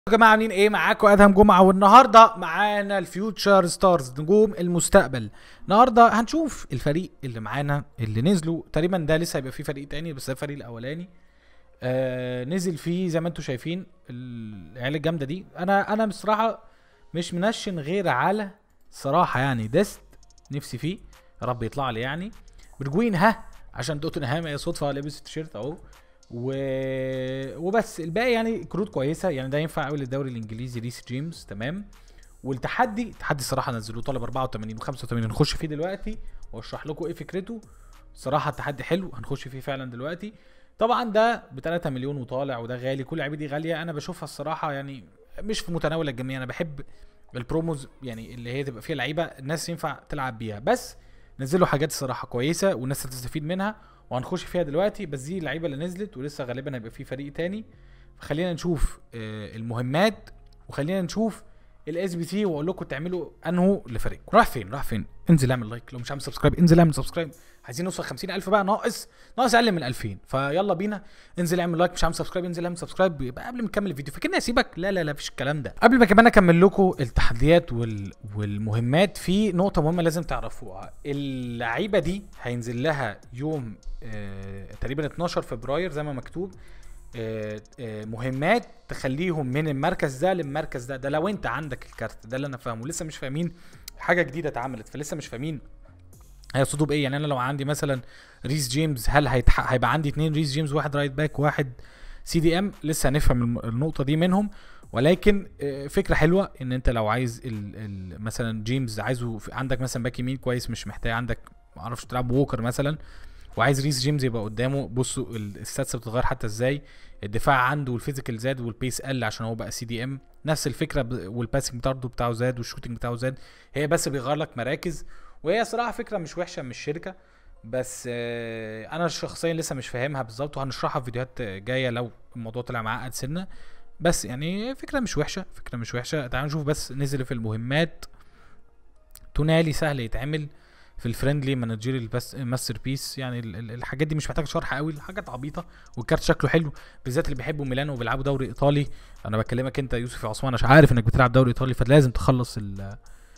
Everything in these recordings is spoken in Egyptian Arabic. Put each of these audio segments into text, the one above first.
يا جماعه عاملين ايه معاكم ادهم جمعه والنهارده معانا الفيوتشر ستارز نجوم المستقبل النهارده هنشوف الفريق اللي معانا اللي نزلوا تقريبا ده لسه هيبقى فيه فريق تاني بس ده الفريق الاولاني آه نزل فيه زي ما انتم شايفين العيال الجامده دي انا انا بصراحه مش منشن غير على صراحه يعني ديست نفسي فيه يا رب يطلع لي يعني برجوين ها عشان توتنهام هي صدفه لابس التيشيرت اهو و... وبس الباقي يعني كروت كويسه يعني ده ينفع قوي للدوري الانجليزي ريس جيمس تمام والتحدي التحدي الصراحه نزلوه طالب 84 و85 هنخش فيه دلوقتي واشرح لكم ايه فكرته صراحه التحدي حلو هنخش فيه فعلا دلوقتي طبعا ده ب 3 مليون وطالع وده غالي كل لعيبه دي غاليه انا بشوفها الصراحه يعني مش في متناول الجميع انا بحب البروموز يعني اللي هي تبقى فيها لعيبه الناس ينفع تلعب بيها بس نزلوا حاجات الصراحه كويسه والناس هتستفيد منها وهنخش فيها دلوقتي بس دي اللعيبه اللي نزلت ولسه غالبا هيبقى في فريق تاني فخلينا نشوف آه، المهمات وخلينا نشوف الاس بي تي واقول لكم تعملوا انهو لفريقكم راح فين راح فين انزل اعمل لايك لو مش عامل سبسكرايب انزل اعمل سبسكرايب عايزين نوصل 50000 بقى ناقص ناقص اقل من 2000 فيلا بينا انزل اعمل لايك مش عامل سبسكرايب انزل اعمل سبسكرايب يبقى قبل ما نكمل الفيديو فاكرني اسيبك لا لا لا مفيش الكلام ده قبل ما كمان اكمل لكم التحديات وال... والمهمات في نقطه مهمه لازم تعرفوها اللعيبه دي هينزل لها يوم آه... تقريبا 12 فبراير زي ما مكتوب آه، آه، مهمات تخليهم من المركز ده للمركز ده ده لو انت عندك الكارت ده اللي انا فاهمه لسه مش فاهمين حاجه جديده اتعملت فلسه مش فاهمين هيقصدوا بايه يعني انا لو عندي مثلا ريس جيمس هل هيتح... هيبقى عندي اتنين ريس جيمس واحد رايت باك واحد سي دي ام لسه هنفهم الم- النقطه دي منهم ولكن آه، فكره حلوه ان انت لو عايز ال... ال... مثلا جيمس عايزه في... عندك مثلا باك يمين كويس مش محتاج عندك معرفش تلعب ووكر مثلا وعايز ريس جيمس يبقى قدامه بصوا ال- الستاتس بتتغير حتى ازاي الدفاع عنده والفيزيكال زاد والبيس قل عشان هو بقى سي دي ام نفس الفكره ب... والباسنج بتاعه بتاعه زاد والشوتنج بتاعه زاد هي بس بيغير لك مراكز وهي صراحه فكره مش وحشه من الشركه بس آه، انا شخصيا لسه مش فاهمها بالظبط وهنشرحها في فيديوهات جايه لو الموضوع طلع معقد سنه بس يعني فكره مش وحشه فكره مش وحشه تعالوا نشوف بس نزل في المهمات تونالي سهل يتعمل في الفريندلي مانجيريال ماستر بيس يعني ال- ال- الحاجات دي مش محتاجه شرح قوي حاجات عبيطه والكارت شكله حلو بالذات اللي بيحبوا ميلانو وبيلعبوا دوري ايطالي انا بكلمك انت يا يوسف يا عثمان عشان عارف انك بتلعب دوري ايطالي فلازم تخلص ال-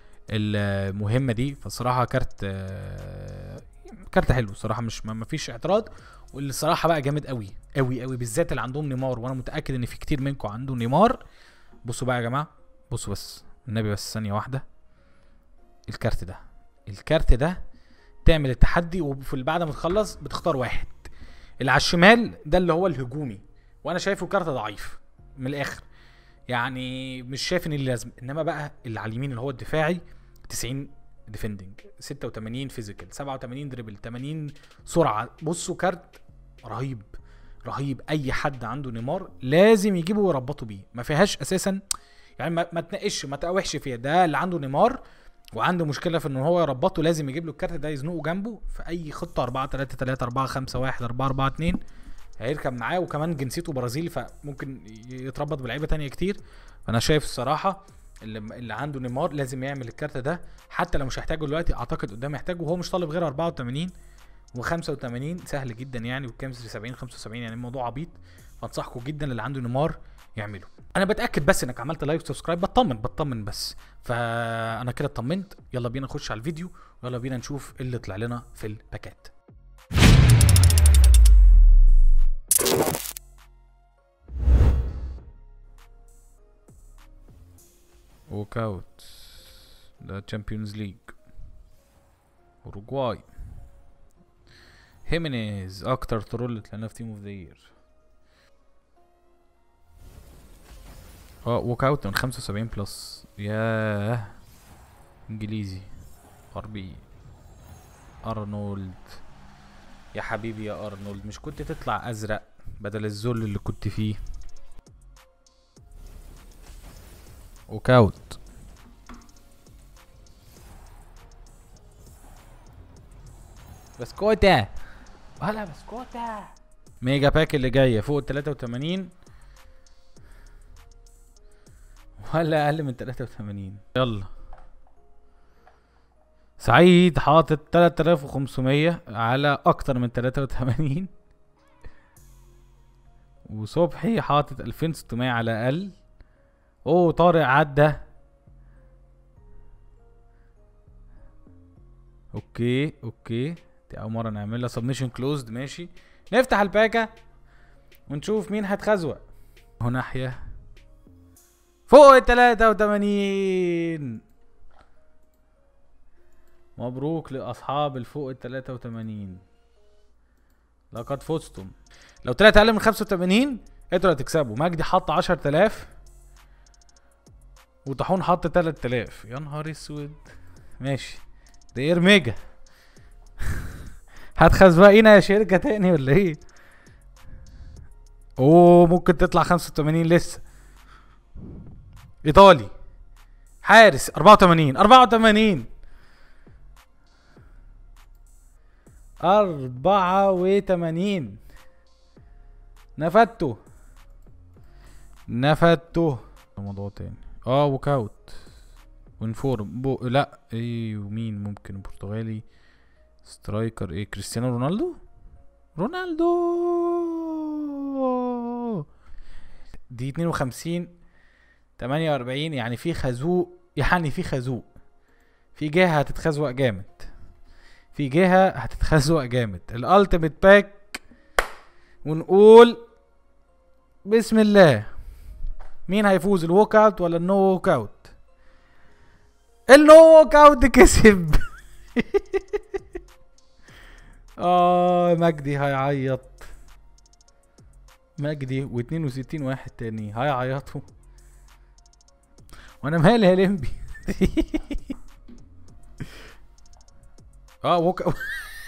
المهمه دي فالصراحه كارت آه، كارت حلو الصراحه مش ما ما فيش اعتراض واللي الصراحه بقى جامد قوي قوي قوي بالذات اللي عندهم نيمار وانا متاكد ان في كتير منكم عنده نيمار بصوا بقى يا جماعه بصوا بس النبي بس ثانيه واحده الكارت ده الكارت ده تعمل التحدي وفي اللي بعد ما تخلص بتختار واحد اللي على الشمال ده اللي هو الهجومي وانا شايفه كارت ضعيف من الاخر يعني مش شايف ان ليه لازمه انما بقى اللي على اليمين اللي هو الدفاعي 90 ديفندنج 86 فيزيكال 87 دريبل 80 سرعه بصوا كارت رهيب رهيب اي حد عنده نيمار لازم يجيبه ويربطه بيه ما فيهاش اساسا يعني ما, ما تناقش ما تقاوحش فيها ده اللي عنده نيمار وعنده مشكله في ان هو يربطه لازم يجيب له الكارت ده يزنقه جنبه في اي خطه 4 3 3 4 5 1 4 4 2 هيركب معاه وكمان جنسيته برازيلي فممكن يتربط بلعيبه تانية كتير فانا شايف الصراحه اللي, اللي عنده نيمار لازم يعمل الكارت ده حتى لو مش هيحتاجه دلوقتي اعتقد قدام يحتاجه وهو مش طالب غير 84 و85 سهل جدا يعني والكيمستري 70 75 يعني الموضوع عبيط فانصحكم جدا اللي عنده نيمار يعمله انا بتاكد بس انك عملت لايك وسبسكرايب بطمن بطمن بس فانا كده اطمنت يلا بينا نخش على الفيديو ويلا بينا نشوف إيه اللي طلع لنا في الباكات ووك اوت ده تشامبيونز ليج اوروجواي هيمينيز اكتر ترول طلعنا في تيم اوف ذا يير اه ووك اوت من 75 بلس ياه انجليزي غربي ارنولد يا حبيبي يا ارنولد مش كنت تطلع ازرق بدل الذل اللي كنت فيه ووك اوت بسكوتة ولا بسكوتة ميجا باك اللي جاية فوق ال 83 ولا اقل من 83 يلا سعيد حاطط 3500 على اكتر من 83 وصبحي حاطط 2600 على اقل اوه طارق عدى اوكي اوكي دي اول مره نعملها سبمشن كلوزد ماشي نفتح الباكه ونشوف مين هتخزوق هو ناحيه فوق ال 83 مبروك لاصحاب الفوق ال 83 لقد فزتم لو طلعت اقل من 85 انتوا اللي هتكسبوا مجدي حط 10000 وطاحون حط 3000 يا نهار اسود ماشي ده اير ميجا هتخزوقينا يا شركة تاني ولا ايه؟ اوه ممكن تطلع 85 لسه ايطالي حارس 84 84 84 نفدته نفدته موضوع تاني اه ووك اوت وانفورم بو لا ايه ومين ممكن برتغالي سترايكر ايه كريستيانو رونالدو رونالدو دي 52 48 يعني في خازوق يعني في خازوق في جهة هتتخزوق جامد في جهة هتتخزوق جامد الالتيميت باك ونقول بسم الله مين هيفوز الووك اوت ولا النو ووك اوت النو ووك اوت كسب اه مجدي هيعيط مجدي و62 واحد تاني هيعيطوا وانا مالي يا لمبي اه ووك أوت.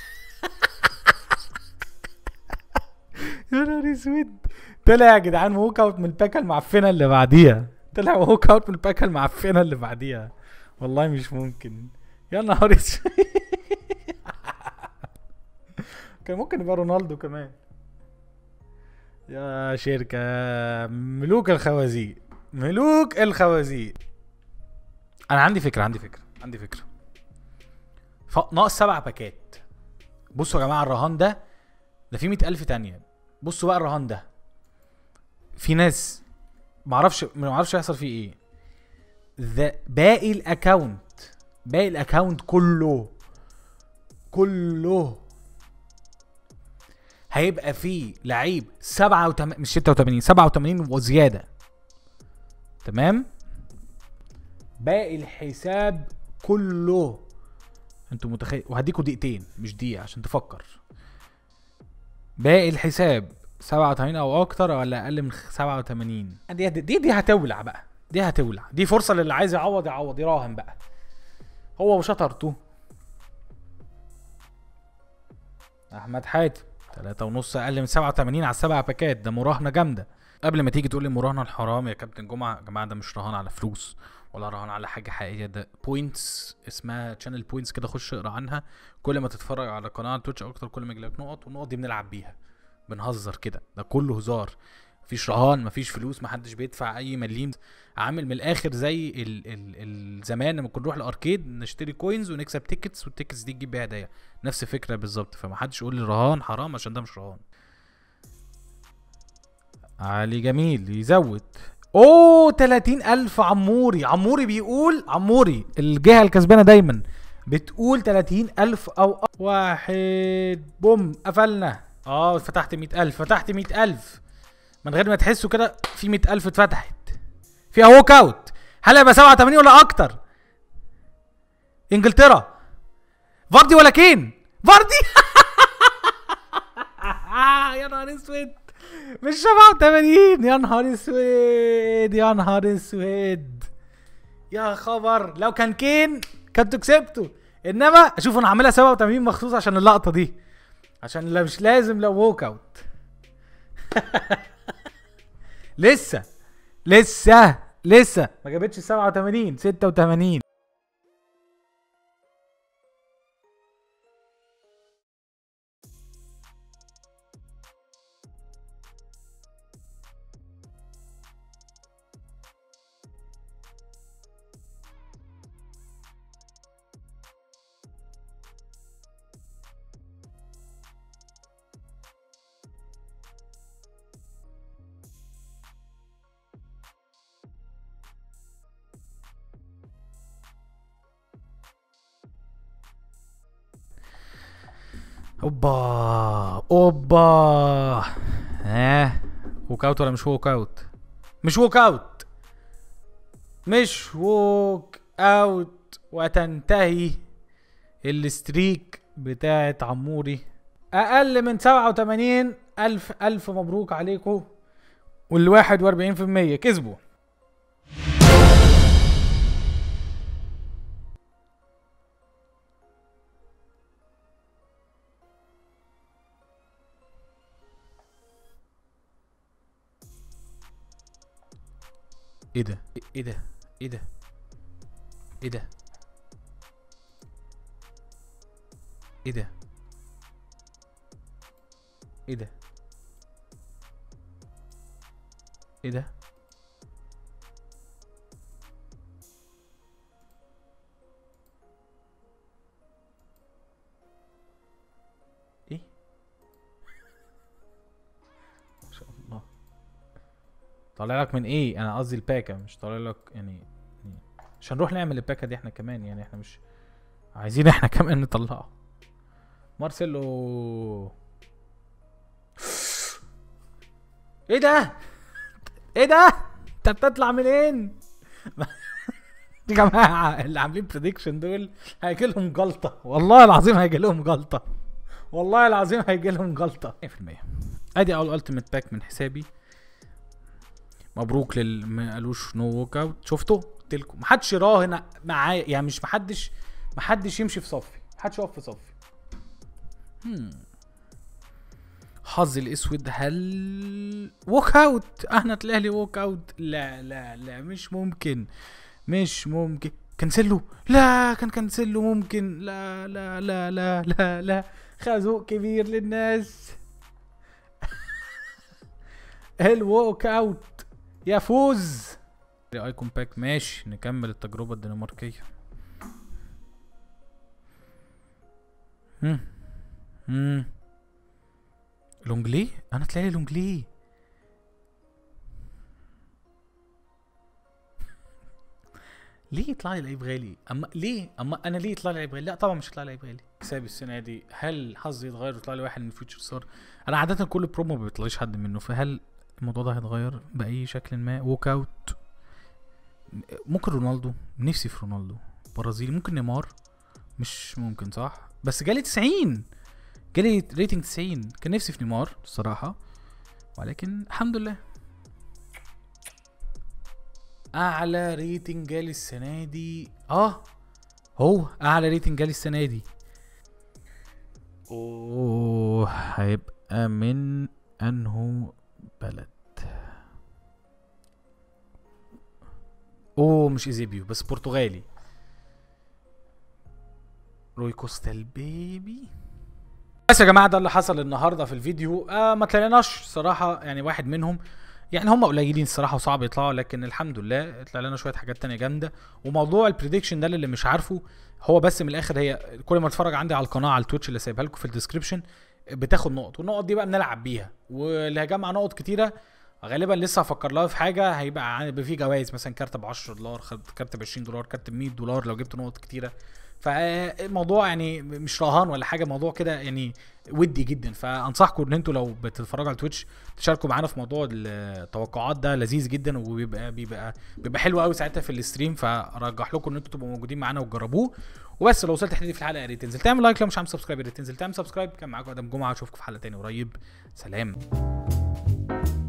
يا نهار اسود طلع يا جدعان ووك اوت من الباكه المعفنه اللي بعديها طلع ووك اوت من الباكه المعفنه اللي بعديها والله مش ممكن يا نهار اسود كان ممكن يبقى رونالدو كمان يا شركة ملوك الخوازيق ملوك الخوازيق انا عندي فكرة عندي فكرة عندي فكرة ف... ناقص سبع باكات بصوا يا جماعة الرهان ده ده فيه مئة ألف تانية بصوا بقى الرهان ده في ناس معرفش معرفش هيحصل فيه ايه ذا باقي الاكونت باقي الاكونت كله كله هيبقى فيه لعيب 87 مش 86 87 وزياده تمام باقي الحساب كله انتوا متخيل وهديكوا دقيقتين مش دقيقه عشان تفكر باقي الحساب 87 او اكتر ولا اقل من 87 دي دي دي هتولع بقى دي هتولع دي فرصه للي عايز يعوض يعوض يراهن بقى هو وشطرته احمد حاتم تلاتة ونص اقل من 87 على السبع باكات ده مراهنه جامده قبل ما تيجي تقول لي مراهنه الحرام يا كابتن جمعه يا جماعه ده مش رهان على فلوس ولا رهان على حاجه حقيقيه ده بوينتس اسمها تشانل بوينتس كده خش اقرا عنها كل ما تتفرج على قناه على تويتش اكتر كل ما يجيلك نقط والنقط دي بنلعب بيها بنهزر كده ده كله هزار مفيش رهان مفيش فلوس محدش بيدفع اي مليم عامل من الاخر زي ال ال ال زمان لما كنا نروح الاركيد نشتري كوينز ونكسب تيكتس والتيكتس دي تجيب بيها هدايا نفس الفكره بالظبط فمحدش يقول لي رهان حرام عشان ده مش رهان علي جميل يزود اوه 30 الف عموري عموري بيقول عموري الجهه الكسبانه دايما بتقول 30 الف او أ- واحد بوم قفلنا اه فتحت 100 الف فتحت 100 الف من غير ما تحسوا كده في 100 الف اتفتحت فيها ووك اوت هل هيبقى 87 ولا اكتر انجلترا فاردي ولا كين فاردي يا نهار اسود مش 87 يا نهار اسود يا نهار اسود يا خبر لو كان كين كنتوا كسبتوا انما اشوف انا عاملها 87 مخصوص عشان اللقطه دي عشان لا مش لازم لو ووك اوت لسه لسه لسه ما جابتش 87 86 اوبا اوبا ها ووك اوت ولا مش ووك اوت مش ووك اوت مش ووك اوت وتنتهي الستريك بتاعت عموري اقل من 87 الف الف مبروك عليكم وال 41% كسبوا ايه ده ايه ده ايه ده ايه ده ايه ده ايه ده ايه ده ايه ما شاء الله طالع لك من ايه انا قصدي الباكا مش طالع لك يعني يعني مش هنروح نعمل الباكا دي احنا كمان يعني احنا مش عايزين احنا كمان نطلعه مارسيلو ايه ده ايه ده انت بتطلع منين يا جماعه اللي عاملين بريدكشن دول هيجي لهم جلطه والله العظيم هيجي لهم جلطه والله العظيم هيجي لهم جلطه 100% ادي اول التيميت باك من حسابي مبروك لل ما قالوش نو ووك اوت شفتوا قلت لكم محدش يراهن معايا يعني مش محدش محدش يمشي في صفي محدش يقف في صفي هم. حظي الاسود هل ووك اوت احنا طلع لي ووك اوت لا لا لا مش ممكن مش ممكن كنسلو لا كان كنسلو ممكن لا لا لا لا لا لا خازوق كبير للناس الووك اوت يفوز ايكون باك ماشي نكمل التجربة الدنماركية هم هم لونجلي انا طلع لي لونجلي ليه يطلع لي لعيب غالي اما ليه اما انا ليه يطلع لي لعيب غالي لا طبعا مش هيطلع لي لعيب غالي حسابي السنه دي هل حظي يتغير ويطلع لي واحد من فيوتشر ستار انا عاده كل برومو ما بيطلعليش حد منه فهل الموضوع ده هيتغير باي شكل ما ووك اوت ممكن رونالدو نفسي في رونالدو برازيلي ممكن نيمار مش ممكن صح بس جالي 90 جالي ريتنج 90 كان نفسي في نيمار الصراحه ولكن الحمد لله اعلى ريتنج جالي السنه دي اه هو اعلى ريتنج جالي السنه دي اوه هيبقى من انه بلد اوه مش ايزيبيو بس برتغالي روي كوستا البيبي بس يا جماعه ده اللي حصل النهارده في الفيديو آه ما طلعناش صراحه يعني واحد منهم يعني هم قليلين الصراحه وصعب يطلعوا لكن الحمد لله طلع لنا شويه حاجات تانية جامده وموضوع البريدكشن ده اللي مش عارفه هو بس من الاخر هي كل ما تتفرج عندي على القناه على التويتش اللي سايبها لكم في الديسكربشن بتاخد نقط والنقط دي بقى بنلعب بيها واللي هيجمع نقط كتيره غالبا لسه هفكر لها في حاجه هيبقى هيبقى في جوائز مثلا كارت ب 10 دولار كارت ب 20 دولار كارت ب 100 دولار لو جبت نقط كتيره فالموضوع يعني مش رهان ولا حاجه موضوع كده يعني ودي جدا فانصحكم ان انتوا لو بتتفرجوا على تويتش تشاركوا معانا في موضوع التوقعات ده لذيذ جدا وبيبقى بيبقى بيبقى حلو قوي ساعتها في الستريم فرجح لكم ان انتوا تبقوا موجودين معانا وتجربوه وبس لو وصلت لحد في الحلقه يا ريت تنزل تعمل لايك لو مش عامل سبسكرايب يا ريت تنزل تعمل سبسكرايب كان معاكم ادم جمعه اشوفكم في حلقه تاني قريب سلام